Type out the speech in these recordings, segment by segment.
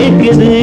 கேட்குது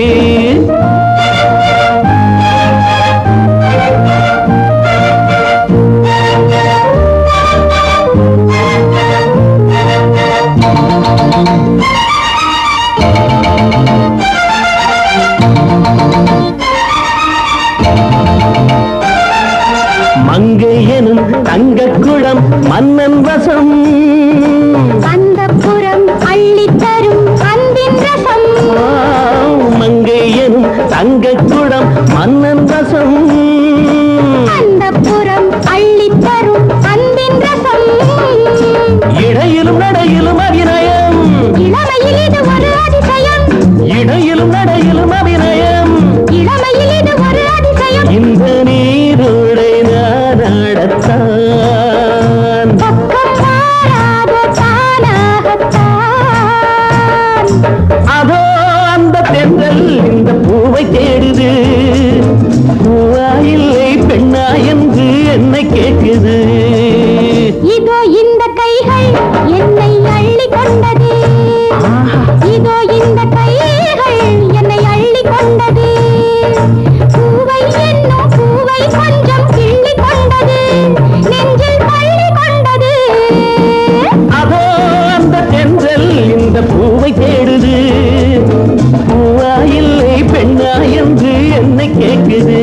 மங்கை எனும் தங்கக் குடம் மன்னன் வசம் அந்த புறம் அள்ளித்தரும் அன்பின் ரசம் ஆ, மங்கை எனும் தங்கக் குடம் மன்னன் வசம் அந்த புறம் அள்ளித்தரும் அன்பின் ரசம் இடையிலும் நடையிலும் அபிநயம் இளமையில் இது ஒரு அதிசயம் இடையிலும் நடையிலும் அபிநயம் இளமையில் இது ஒரு அதிசயம் இந்த நீரோடை நாடாடத்தான் பக்கம் மாறாத தானாகத்தான் அதோ அந்த தென்றல் இந்த பூவை தேடுது பூவா இல்லை பெண்ணா என்று என்னை கேட்குது இதோ இந்த கைகள் என்னை அள்ளி கொண்டது இதோ இந்த கைகள் என்னை அள்ளி கொண்டது பூவை என்னும் பூவை கொஞ்சம் கிள்ளி கொண்டது நெஞ்சில் பள்ளி கொண்டது அதோ அந்த தென்றல் இந்த பூவை தேடுது பூவா இல்லை பெண்ணா என்று என்னை கேட்குது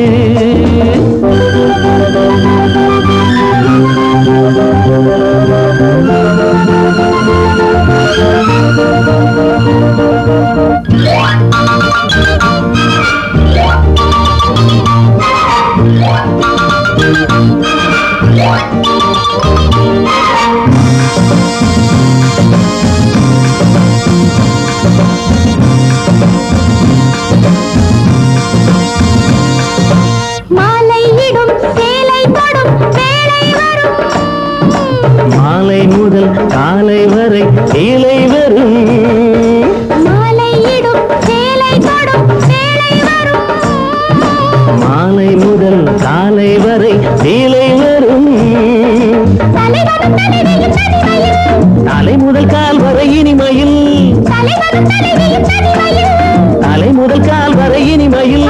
மாலையிடும் சேலை தொடும் வேளை வரும் மாலை முதல் காலை வரை கீழே வரும் மாலையிடும் சேலை தொடும் வேளை வரும் மாலை முதல் காலை வரை கீழே வரும் தலைவனும் தலைவியும் தனிமையில் தலை முதல் கால் வரை இனிமையில் தலைவனும் தலைவியும் தனிமையில் தலை முதல் கால் வரை இனிமையில்